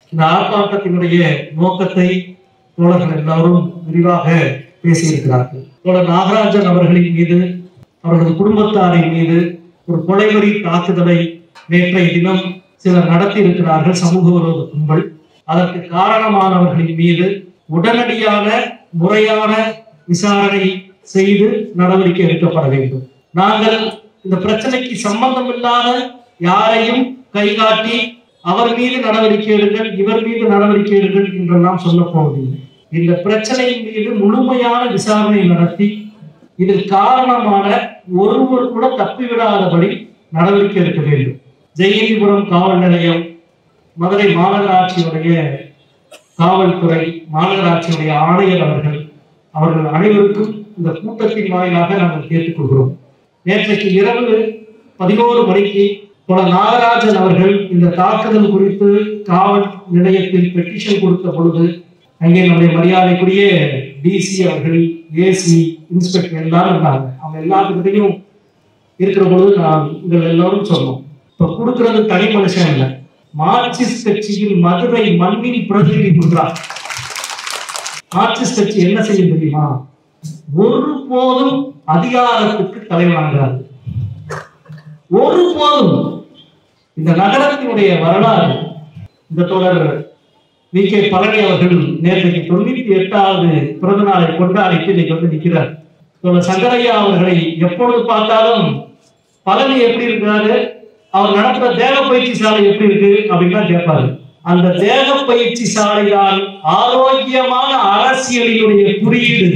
இந்த ஆர்ப்பாட்டத்தினுடைய நோக்கத்தை தோழர்கள் எல்லாரும் விரிவாக பேசியிருக்கிறார்கள் தோழர் நாகராஜன் அவர்களின் மீது அவரது குடும்பத்தாரின் மீது ஒரு கொலைவரி தாக்குதலை நேற்றைய தினம் சிலர் நடத்தி இருக்கிறார்கள் சமூக விரோத கும்பல் அதற்கு காரணமானவர்களின் மீது உடனடியான முறையான விசாரணை செய்து நடவடிக்கை எடுக்கப்பட வேண்டும் நாங்கள் இந்த பிரச்சனைக்கு சம்பந்தம் இல்லாத யாரையும் கைகாட்டி அவர் மீது நடவடிக்கை எடுங்கள் இவர் மீது நடவடிக்கை எடுங்கள் என்றெல்லாம் சொல்ல போவதில்லை இந்த பிரச்சனையின் மீது முழுமையான விசாரணை நடத்தி இதில் காரணமான ஒருவர் கூட தப்பிவிடாதபடி நடவடிக்கை எடுக்க வேண்டும் ஜெயந்திபுரம் காவல் நிலையம் மதுரை மாநகராட்சியுடைய காவல்துறை மாநகராட்சியுடைய ஆணையர் அவர்கள் அவர்கள் அனைவருக்கும் இந்த கூட்டத்தின் வாயிலாக நாங்கள் கேட்டுக்கொள்கிறோம் நேற்றைக்கு இரவு பதினோரு மணிக்கு பல நாகராஜன் அவர்கள் இந்த தாக்குதல் குறித்து காவல் நிலையத்தில் பெட்டிஷன் கொடுத்த பொழுது அங்கே நம்முடைய மரியாதைக்குரிய டிசி அவர்கள் ஏசி இன்ஸ்பெக்டர் எல்லாரும் இருந்தாங்க அவங்க எல்லாத்துக்கிட்டையும் இருக்கிற பொழுது நான் உங்கள் எல்லாரும் சொன்னோம் இப்ப கொடுக்கிறது தனி மனுஷன் இல்லை மார்க்சிஸ்ட் கட்சியில் மதுரை மண்ணின் பிரதிநிதி கொடுக்கிறார் மார்க்சிஸ்ட் கட்சி என்ன செய்யும் தெரியுமா ஒருபோதும் அதிகாரத்துக்கு தலைவணங்காது ஒருபோதும் இந்த நகரத்தினுடைய வரலாறு இந்த தொடர் வி கே பழனி அவர்கள் நேற்றைக்கு தொண்ணூத்தி எட்டாவது பிறந்த நாளை கொண்டாடிட்டு இன்னைக்கு வந்து நிற்கிறார் தோழர் சங்கரையா அவர்களை எப்பொழுது பார்த்தாலும் பழனி எப்படி இருக்கிறாரு அவர் நடத்துற தேக பயிற்சி சாலை எப்படி இருக்கு அப்படின்னு தான் கேட்பாரு அந்த தேக பயிற்சி சாலை தான் ஆரோக்கியமான அரசியலினுடைய குறியீடு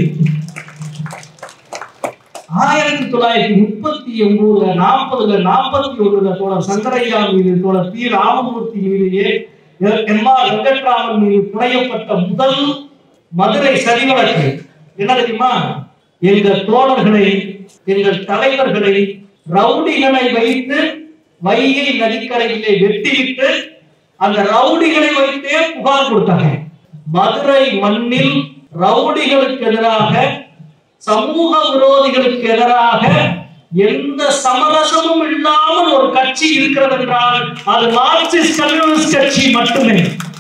ஆயிரத்தி தொள்ளாயிரத்தி முப்பத்தி ஒன்பதுல நாற்பதுல நாற்பத்தி ஒண்ணுல தோழர் சங்கரையா மீது தோழர் பி ராமமூர்த்தி மீது ஏ- எம் ஆர் வெங்கட்ராமன் மீது புனையப்பட்ட முதல் மதுரை சரிவழக்கு என்ன தெரியுமா எங்கள் தோழர்களை எங்கள் தலைவர்களை ரவுடிகளை வைத்து வைகை நதிக்கரையிலே வெட்டிவிட்டு அந்த ரவுடிகளை வைத்தே புகார் கொடுத்தாங்க மதுரை மண்ணில் ரவுடிகளுக்கு எதிராக சமூக விரோதிகளுக்கு எதிராக எந்த சமரசமும் இல்லாமல் ஒரு கட்சி இருக்கிறது என்றால் அது மார்க்சிஸ்ட் கம்யூனிஸ்ட் கட்சி மட்டுமே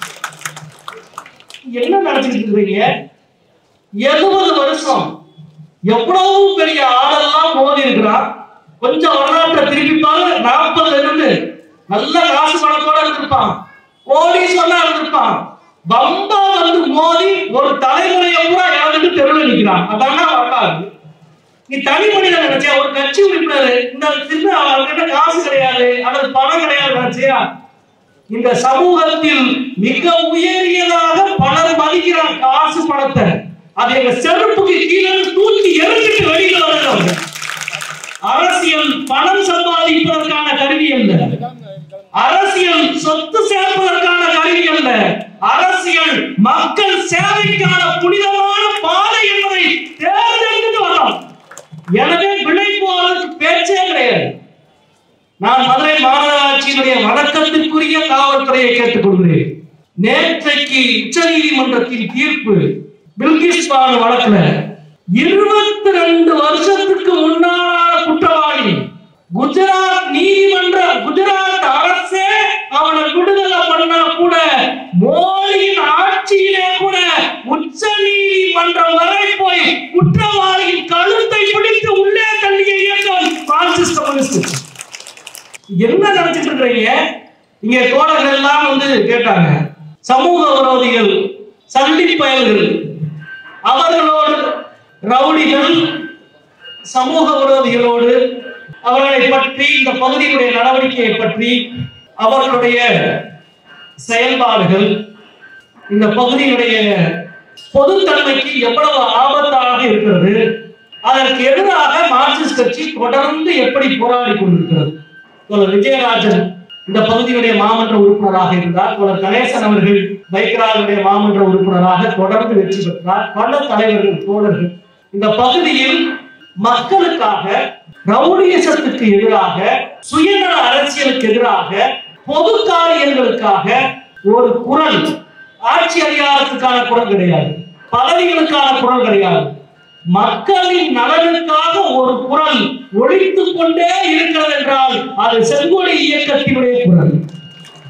என்ன நடத்திட்டு இருக்கீங்க எழுபது வருஷம் எவ்வளவு பெரிய ஆளெல்லாம் மோதி இருக்கிறான் கொஞ்சம் வரலாற்றை திருப்பி பாரு நாற்பதுல இருந்து நல்ல காசு பணத்தோட இருந்திருப்பான் கோடீஸ்வரனா இருந்திருப்பான் பம்பா வந்து மோதி ஒரு தலைமுறையை பூரா இழந்துட்டு தெருவில் நிக்கிறான் அதான வரலாறு நீ தனி மனிதன் நினைச்சியா ஒரு கட்சி உறுப்பினர் இந்த சின்ன அவர்கிட்ட காசு கிடையாது அல்லது பணம் கிடையாது நினைச்சியா இந்த சமூகத்தில் மிக உயரியதாக பலர் மதிக்கிறான் காசு பணத்தை அது எங்க செருப்புக்கு கீழே தூக்கி எரிஞ்சிட்டு வெளியில வரணும் அரசியல் பணம் சம்பாதிப்பதற்கான கருவி அல்ல அரசியல் சொத்து சேர்ப்பதற்கான கருவி அல்ல அரசியல் மக்கள் சேவைக்கான புனிதமான பாதை என்பதை தேர்ந்தெடுத்து வரலாம் எனவே விலை போவதற்கு பேச்சே கிடையாது நான் மதுரை மாநகராட்சியினுடைய வணக்கத்திற்குரிய காவல்துறையை கேட்டுக்கொள்கிறேன் நேற்றைக்கு உச்சநீதிமன்றத்தின் தீர்ப்பு பில்கிஸ் பானு வழக்குல இருபத்தி ரெண்டு வருஷத்துக்கு முன்னால குற்றவாளி குஜராத் நீதிமன்ற குஜராத் அரசே அவனை விடுதலை பண்ணா கூட மோடியின் ஆட்சியிலே கூட உச்ச நீதிமன்றம் வரை போய் குற்றவாளியின் கழுத்தை பிடித்து உள்ளே தள்ளிய இயக்கம் மார்க்சிஸ்ட் கம்யூனிஸ்ட் கட்சி. என்ன நினைச்சிட்டு இருக்கிறீங்க இங்க தோழர்கள் எல்லாம் வந்து கேட்டாங்க சமூக விரோதிகள் சண்டி பயல்கள் அவர்களோடு ரவுடிகள் சமூக விரோதிகளோடு அவர்களை பற்றி இந்த பகுதியினுடைய நடவடிக்கையை பற்றி அவர்களுடைய செயல்பாடுகள் இந்த பகுதியினுடைய பொதுத்தன்மைக்கு எவ்வளவு ஆபத்தாக இருக்கிறது அதற்கு எதிராக மார்க்சிஸ்ட் கட்சி தொடர்ந்து எப்படி போராடி கொண்டிருக்கிறது தோழர் விஜயராஜன் இந்த பகுதியினுடைய மாமன்ற உறுப்பினராக இருந்தார் தோழர் கணேசன் அவர்கள் பைக்கராவுடைய மாமன்ற உறுப்பினராக தொடர்ந்து வெற்றி பெற்றார் பல தலைவர்கள் தோழர்கள் இந்த பகுதியில் மக்களுக்காக ரவுடியசத்துக்கு எதிராக சுயநல அரசியலுக்கு எதிராக பொது காரியங்களுக்காக ஒரு குரல் ஆட்சி அதிகாரத்துக்கான குரல் கிடையாது பதவிகளுக்கான குரல் கிடையாது மக்களின் நலனுக்காக ஒரு குரல் ஒழித்துக் கொண்டே இருக்கிறது என்றால் அது செங்கோடி இயக்கத்தினுடைய குரல்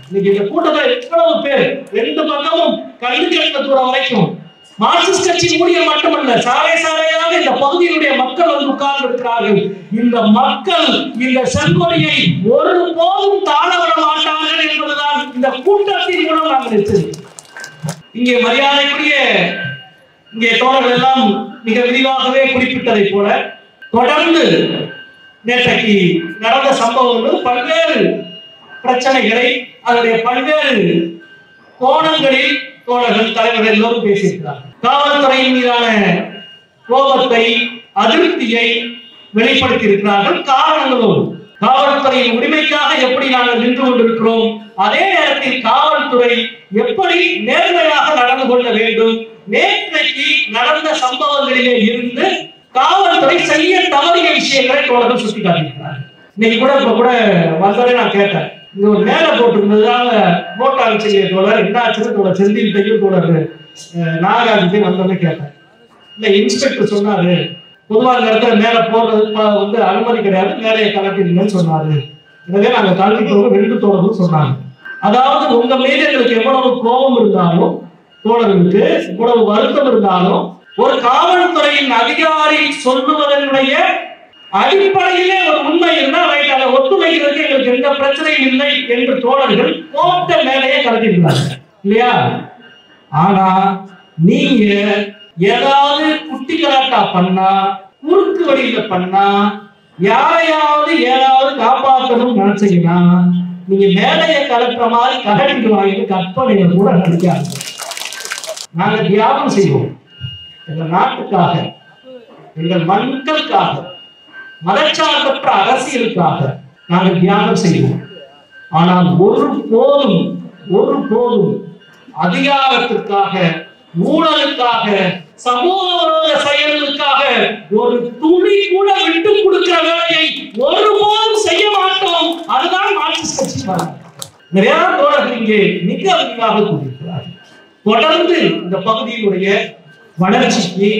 இன்னைக்கு இந்த கூட்டத்தில் எவ்வளவு பேர் ரெண்டு பக்கமும் கல்வி கட்ட தூரம் வரைக்கும் மார்க்சிஸ்ட் கட்சி ஊழியர் மட்டுமல்ல சாலை சாலையாக இந்த பகுதியினுடைய மக்கள் வந்து உட்கார்ந்து இருக்கிறார்கள் இந்த மக்கள் இந்த செங்கொடியை ஒரு போதும் தாழ விட மாட்டார்கள் என்பதுதான் இந்த கூட்டத்தின் மூலம் நாங்கள் எச்சரிக்கிறோம் இங்கே மரியாதைக்குரிய இங்கே தோழர்கள் எல்லாம் மிக விரிவாகவே குறிப்பிட்டதை போல தொடர்ந்து நேற்றைக்கு நடந்த சம்பவங்கள் பல்வேறு பிரச்சனைகளை அதனுடைய பல்வேறு கோணங்களில் தோழர்கள் தலைவர்கள் எல்லோரும் பேசியிருக்கிறார்கள் காவல்துறையின் மீதான கோபத்தை அதிருப்தியை வெளிப்படுத்தி இருக்கிறார்கள் காரணங்களோடு காவல்துறையின் உரிமைக்காக எப்படி நாங்கள் நின்று கொண்டிருக்கிறோம் அதே நேரத்தில் காவல்துறை எப்படி நேர்மையாக நடந்து கொள்ள வேண்டும் நேற்றைக்கு நடந்த சம்பவங்களிலே இருந்து காவல்துறை செய்ய தவறிய விஷயங்களை தோழர்கள் சுட்டிக்காட்டியிருக்கிறார்கள் இன்னைக்கு கூட இப்ப கூட வந்தோடனே நான் கேட்டேன் இங்க ஒரு மேல போட்டிருந்ததுனால மோட்டார் செய்ய தோழர் என்ன ஆச்சுன்னு தோழர் செந்தில் தையும் தோழர் அஹ், நாகராஜுக்கு வந்தோடனே கேட்டேன் இல்ல இன்ஸ்பெக்டர் சொன்னாரு பொதுவா இந்த இடத்துல மேல போடுறது ப- வந்து அனுமதி கிடையாது மேலையை கலட்டிடுங்கன்னு சொன்னாரு எனவே நாங்க கலட்டிட்டோம் ரெண்டு தோழரும் சொன்னாங்க அதாவது உங்க மீது எங்களுக்கு எவ்வளவு கோபம் இருந்தாலும் தோழர்களுக்கு இவ்வளவு வருத்தம் இருந்தாலும் ஒரு காவல்துறையின் அதிகாரி சொல்லுவதனுடைய அடிப்படையிலே ஒரு உண்மை இருந்தா ரைட் அதை ஒத்துழைக்கிறதுக்கு எங்களுக்கு எந்த பிரச்சனையும் இல்லை என்று தோழர்கள் கோட்டை மேலேயே கலட்டிருந்தாங்க இல்லையா ஆனா நீங்க ஏதாவது குட்டி கலாட்டா பண்ணா குறுக்கு வழியில பண்ணா யாரையாவது ஏதாவது காப்பாற்றணும் நினைச்சீங்கன்னா நீங்க மேலைய கலட்டுற மாதிரி கலட்டிட்டு வாங்கி கற்பனையை கூட நடிக்காது நாங்க தியாகம் செய்வோம் எங்கள் நாட்டுக்காக எங்கள் மக்களுக்காக மதச்சார்பற்ற அரசியலுக்காக நாங்கள் தியாகம் செய்வோம் ஆனால் ஒரு போதும் ஒரு போதும் அதிகாரத்திற்காக ஊழலுக்காக சமூக விரோத செயல்களுக்காக ஒரு துளி கூட விட்டு கொடுக்கிற வேலையை ஒருபோதும் செய்ய மாட்டோம் அதுதான் மார்க்சிஸ்ட் கட்சி பாருங்க. நிறைய தோழர்கள் இங்கே மிக விரிவாக கூறியிருக்கிறார்கள் தொடர்ந்து இந்த பகுதியினுடைய வளர்ச்சிக்கு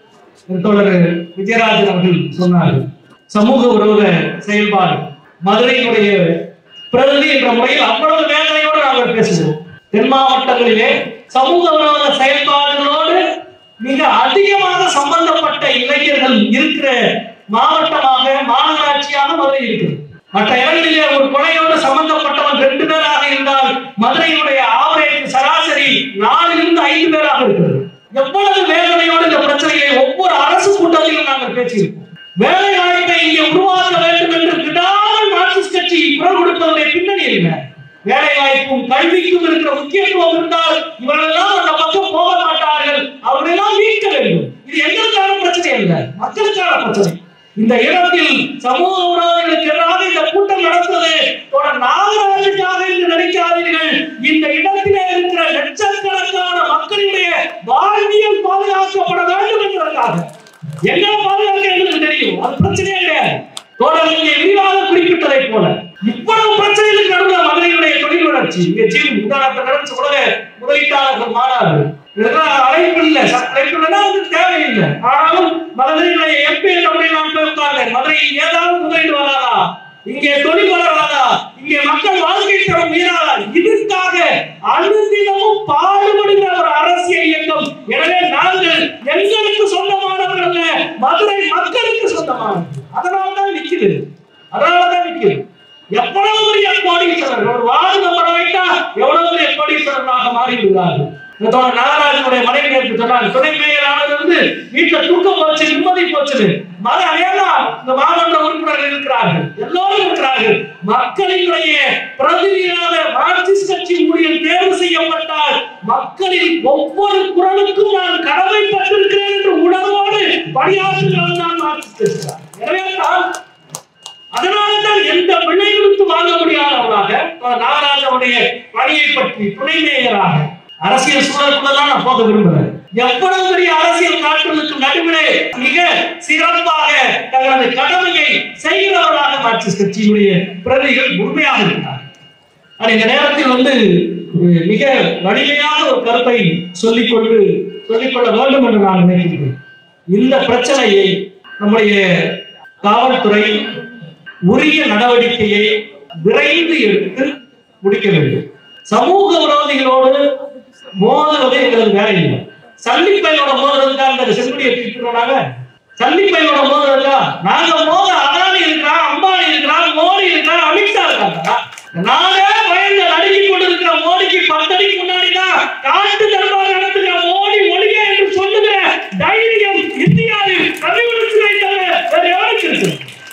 தோழர் விஜயராஜன் அவர்கள் சொன்னார்கள் சமூக விரோத செயல்பாடு மதுரையினுடைய பிரதிநிதி என்ற முறையில் அவ்வளவு வேதனையோடு நாங்கள் பேசுகிறோம் தென் மாவட்டங்களிலே சமூக விரோத செயல்பாடுகளோடு மிக அதிகமாக சம்பந்தப்பட்ட இளைஞர்கள் இருக்கிற மாவட்டமாக மாநகராட்சியாக மதுரை இருக்கிறது மற்ற இடங்களிலே ஒரு கொலையோடு சம்பந்தப்பட்டவன் ரெண்டு பேராக இருந்தால் மதுரையினுடைய ஆவரேஜ் சராசரி நாலிலிருந்து ஐந்து பேராக இருக்கிறது எவ்வளவு வேதனையோடு இந்த பிரச்சனையை ஒவ்வொரு அரசு கூட்டத்திலும் நாங்கள் பேசியிருக்கோம் வேலை வாய்ப்பை இங்கே உருவாக்க வேண்டும் என்று விடாமல் மார்க்சிஸ்ட் கட்சி குரல் கொடுப்பதனுடைய பின்னணி என்ன வேலை வாய்ப்பும் கல்விக்கும் இருக்கிற முக்கியத்துவம் இருந்தால் இவரெல்லாம் அந்த பக்கம் போக மாட்டார்கள் அவர்களெல்லாம் மீட்க வேண்டும் இது எங்களுக்கான பிரச்சனை அல்ல மக்களுக்கான பிரச்சனை இந்த இடத்தில் சமூக உறவுகளுக்கு எதிராக இந்த கூட்டம் நடந்தது தொடர் நாகராஜுக்காக என்று நினைக்காதீர்கள் இந்த இடத்திலே இருக்கிற லட்சக்கணக்கான மக்களுடைய வாழ்வியல் பாதுகாக்கப்பட வேண்டும் என்பதற்காக எங்களை பாதுகாக்க எங்களுக்கு தெரியும் அது பிரச்சனையே கிடையாது தோழர் இங்கே விரிவாக குறிப்பிட்டதை போல இவ்வளவு பிரச்சனைகளுக்கு நடுவில் மதுரையுடைய தொழில் வளர்ச்சி இங்க ஜிம் உதாரணத்தை நடந்து உலக முதலீட்டாளர்கள் மாநாடு இதெல்லாம் அழைப்பு இல்லை ச- அழைப்பு இல்லைன்னா அது தேவையில்லை ஆனாலும் மதுரையுடைய எம்பி நம்முடைய நான் போய் உட்கார்ந்தேன் மதுரையில் ஏதாவது முதலீடு வராதா இங்கே தொழில் வளராதா இங்கே மக்கள் வாழ்க்கை தரம் மீறாதா இதற்காக அனுதினமும் பாடுபடுகிற ஒரு அரசியல் இயக்கம் எனவே நாங்கள் எங்களுக்கு சொந்தமானவர்கள் அல்ல மதுரை மக்களுக்கு சொந்தமானவர்கள் அதனாலதான் நிக்குது அதனாலதான் நிக்குது எவ்வளவு பெரிய கோடீஸ்வரர் ஒரு வார்டு நம்பர் ஆயிட்டா எவ்வளவு பெரிய கோடீஸ்வரர்களாக மாறி விடுகிறார்கள் இதோட நாகராஜனுடைய மனைவி நேற்று சொன்னாங்க துணை மேயர் ஆனது வந்து வீட்டுல தூக்கம் போச்சு நிம்மதி போச்சு மத அடையாளம் இந்த மாவட்ட உறுப்பினர்கள் இருக்கிறார்கள் எல்லோரும் இருக்கிறார்கள் மக்களினுடைய பிரதிநிதியாக மார்க்சிஸ்ட் கட்சி ஊழியர் தேர்வு செய்யப்பட்டால் மக்களின் ஒவ்வொரு குரலுக்கும் நான் கடமைப்பட்டிருக்கிறேன் என்று உணர்வோடு பணியாற்றுகிறவன் தான் மார்க்சிஸ்ட் கட்சி எனவே தான் அதனால்தான் எந்த விலை கொடுத்து வாங்க முடியாதவனாக நாகராஜனுடைய பணியை பற்றி துணை மேயராக அரசியல் சூழலுக்குள்ளதான் நான் போக விரும்புகிறேன் எவ்வளவு பெரிய அரசியல் காட்டுகளுக்கு நடுவிலே மிக சிறப்பாக தங்களது கடமையை செய்கிறவர்களாக மார்க்சிஸ்ட் கட்சியினுடைய பிரதிகள் உண்மையாக இருக்கிறார் ஆனா இந்த நேரத்தில் வந்து ஒரு மிக வலிமையாக ஒரு கருத்தை சொல்லிக்கொண்டு சொல்லிக்கொள்ள வேண்டும் என்று நான் நினைக்கிறேன் இந்த பிரச்சனையை நம்முடைய காவல்துறை உரிய நடவடிக்கையை விரைந்து எடுத்து முடிக்க வேண்டும் சமூக விரோதிகளோடு மோதுவது எங்களுக்கு வேலை இல்லை சல்லிப்பையோட மோதுறதுக்கா அந்த செங்குடியை தூக்கிட்டு நாங்க சல்லிப்பையோட மோதுறதுக்கா நாங்க மோத அதானி இருக்கிறான் அம்பானி இருக்கிறான் மோடி இருக்கிறான் அமித்ஷா இருக்காங்க நானே பயந்து நடுங்கி கொண்டிருக்கிற மோடிக்கு பத்தடிக்கு முன்னாடி தான் காட்டு தர்பார் நடத்துகிற மோடி ஒளிய என்று சொல்லுகிற தைரியம் இந்தியாவில் கம்யூனிஸ்டுகளை தவிர வேற யாருக்கு இருக்கு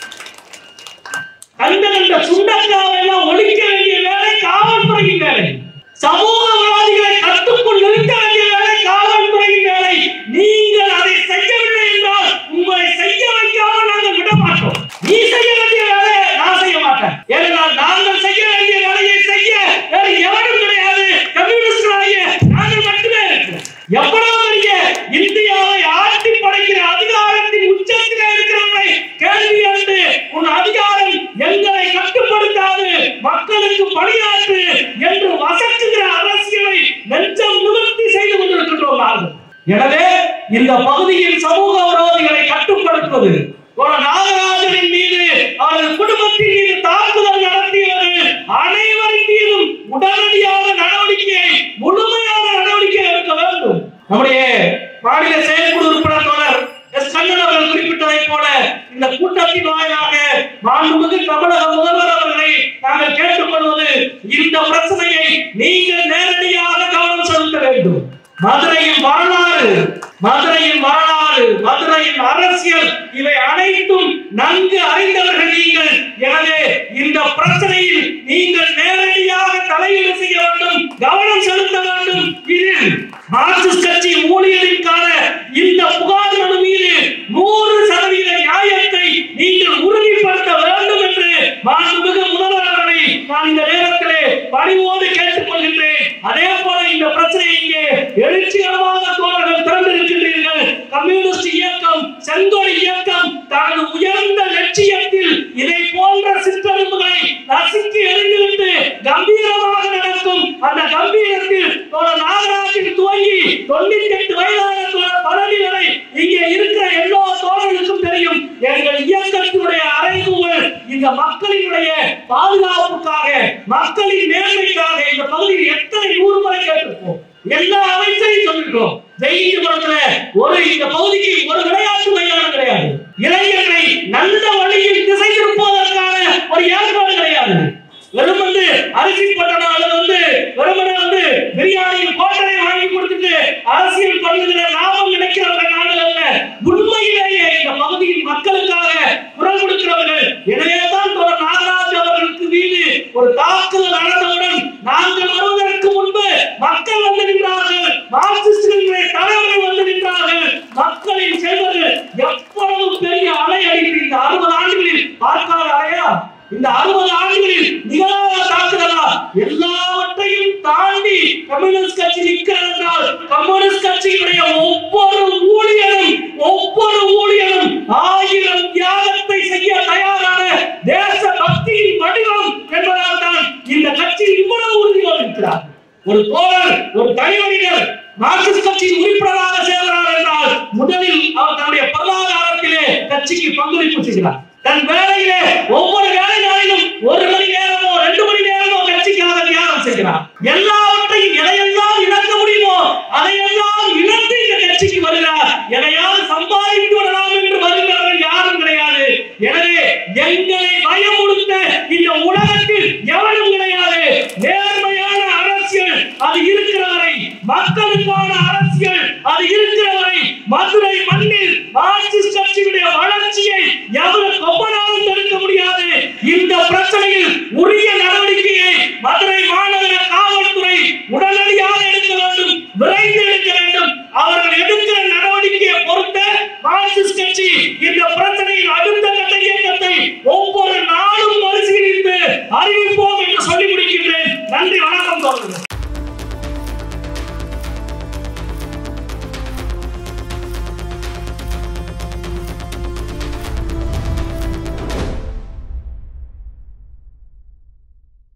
அந்த அந்த சுண்டக்காவை எல்லாம் ஒழிக்க வேண்டிய வேலை காவல்துறையின் வேலை சமூக விரோதிகளை கட்டுக்குள் நிறுத்த வேண்டிய வேலை காவல்துறையின் வேலை நீங்கள் அதை செய்யவில்லை என்றால் உங்களை செய்ய வைக்காமல் நாங்கள் விட மாட்டோம் நீ செய்ய வேண்டிய வேலையை நான் செய்ய மாட்டேன் ஏனென்றால் நாங்கள் செய்ய வேண்டிய வேலையை செய்ய வேறு எவரும் கிடையாது கம்யூனிஸ்டாகிய நாங்கள் மட்டுமே இருக்கிறோம் எவ்வளவு பெரிய இந்தியாவை ஆட்டி படைக்கிற அதிகாரத்தின் உச்சத்திலே இருக்கிறவரை கேள்வி கேட்டு உன் அதிகாரம் எங்களை கட்டுப்படுத்தாது மக்களுக்கு பணியாற்று என்று வசக்குகிற அரசியலை நெஞ்சம் நிவர்த்தி செய்து கொண்டிருக்கின்றோம் நாங்கள் எனவே இந்த பகுதியில் சமூக விரோதிகளை கட்டுப்படுத்துவது ஒரு நாகராஜனின் மீது அவரது குடும்பத்தின் மீது தாக்குதல் நடத்தியவர் அனைவரின் மீதும் உடனடியான நடவடிக்கையை முழுமையான நடவடிக்கை எடுக்க வேண்டும் நம்முடைய மாநில செயற்குழு உறுப்பினர் தோழர் எஸ் கண்ணன் அவர்கள் குறிப்பிட்டதைப் போல இந்த கூட்டத்தின் வாயிலாக மாண்புமிகு தமிழக முதல்வர் அவர்களை நாங்கள் கேட்டுக்கொள்வது இந்த பிரச்சனையை நீங்கள் நேரடியாக கவனம் செலுத்த வேண்டும் மதுரையின் வரலாறு மதுரையின் வரலாறு மதுரையின் அரசியல் இவை அனைத்தும் நன்கு அறிந்தவர்கள் நீங்கள் எனவே இந்த பிரச்சனையில் நீங்கள் நேரடியாக தலையீடு செய்ய வேண்டும் கவனம் செலுத்த வேண்டும் இதில் மார்க்சிஸ்ட் கட்சி ஊழியரிற்கான இந்த புகார் மனு மீது நூறு சதவீத நியாயத்தை நீங்கள் உறுதிப்படுத்த வேண்டும் என்று மாண்புமிகு முதல்வர் அவர்களை நான் இந்த நேரத்திலே பணிவோடு கேட்டுக் கொள்கின்றேன் அதே போல இந்த பிரச்சனை இங்கே எழுச்சிகரமாக தோழர்கள் திறந்திருக்கின்றீர்கள் கம்யூனிஸ்ட் இயக்கம் செங்கோல் இயக்கம் தனது உயர்ந்த லட்சியத்தில் இதை போன்ற சிற்றறிவுகளை நசுக்கி எறிந்துவிட்டு கம்பீரமாக நடக்கும் அந்த கம்பீரத்தில் தோழர் நாகராஜின் துவங்கி தொண்ணூத்தி எட்டு வயதான தோழர் பழனி வரை இங்கே இருக்கிற எல்லா தோழர்களுக்கும் தெரியும் எங்கள் இயக்கத்தினுடைய அறைகூவல் இந்த மக்களினுடைய பாதுகாப்புக்காக மக்களின் நேர்மைக்காக இந்த பகுதியில் எத்தனை நூறு முறை கேட்டிருப்போம் எல்லா அமைச்சரையும் சொல்லிருக்கோம் வெயிலுபுரத்துல ஒரு இந்த பகுதிக்கு ஒரு விளையாட்டு மைதானம் கிடையாது இளைஞர்களை நல்ல வழியில் திசை திருப்புவதற்கான ஒரு ஏற்பாடு கிடையாது வெறும் வந்து அரிசி பட்டணம் அல்லது வந்து வெறுமனே வந்து பிரியாணியில் கோட்டரை வாங்கி கொடுத்துட்டு அரசியல் பண்ணுகிற லாபம் நினைக்கிறவர்கள் நாங்கள் அல்ல உண்மையிலேயே இந்த பகுதியின் மக்களுக்காக குரல் கொடுக்கிறவர்கள் எனவேதான் தோழர் நாகராஜ் அவர்களுக்கு மீது ஒரு தாக்குதல் நடந்தவுடன் நாங்கள் வருவதற்கு முன்பு மக்கள் வந்து நின்றார்கள் மார்க்சிஸ்டுகளுடைய தலைவர்கள் வந்து நின்றார்கள் மக்களின் செல்வர்கள் எவ்வளவு பெரிய அலை அடித்து இந்த அறுபது ஆண்டுகளில் பார்க்காத அலையா இந்த அறுபது ஆண்டுகளில் நிகழாத தாக்குதலா எல்லாவற்றையும் தாண்டி கம்யூனிஸ்ட் கட்சி நிற்கிறது என்றால் கம்யூனிஸ்ட் கட்சியினுடைய ஒவ்வொரு ஊழியரும் ஒவ்வொரு ஊழியரும் ஆயிரம் தியாகத்தை செய்ய தயாரான தேச பக்தியின் வடிவம் என்பதால் தான் இந்த கட்சி இவ்வளவு உறுதியோடு இருக்கிறார் ஒரு தோழர் ஒரு தனிமனிதர் மார்க்சிஸ்ட் கட்சியின் உறுப்பினராக சேர்கிறார் என்றால் முதலில் அவர் தன்னுடைய பொருளாதாரத்திலே கட்சிக்கு பங்களிப்பு செய்கிறார் தன் வேலையிலே ஒவ்வொரு வேலை நாளிலும் ஒரு மணி நேரமோ ரெண்டு மணி நேரமோ கட்சிக்காக தியாகம் செய்கிறார் எல்லாவற்றையும் எதையெல்லாம் இழக்க முடியுமோ அதையெல்லாம் இழந்து இந்த கட்சிக்கு வருகிறார் எதையாவது சம்பாதித்து விடலாம் என்று வருகிறவர்கள் யாரும் கிடையாது எனவே எங்களை பயமுடுத்த இந்த உலகத்தில் எவரும் கிடையாது நேர்மையான அரசியல் அது இருக்கிறவரை மக்களுக்கான அரசியல் அது இருக்கிறவரை மதுரை மண்ணில் மார்க்சிஸ்ட் கட்சியுடைய வளர்ச்சியை எவரும் கொம்பனாலும் தடுக்க முடியாது இந்த பிரச்சனையில் உரிய நடவடிக்கையை மதுரை மாநகர காவல்துறை உடனடியாக எடுக்க வேண்டும் விரைந்து எடுக்க வேண்டும் அவர்கள் எடுக்கிற நடவடிக்கையை பொறுத்த மார்க்சிஸ்ட் கட்சி இந்த பிரச்சனையில் அடுத்த கட்ட இயக்கத்தை ஒவ்வொரு நாளும் பரிசீலித்து அறிவிப்போம் என்று சொல்லி முடிக்கின்றேன் நன்றி வணக்கம்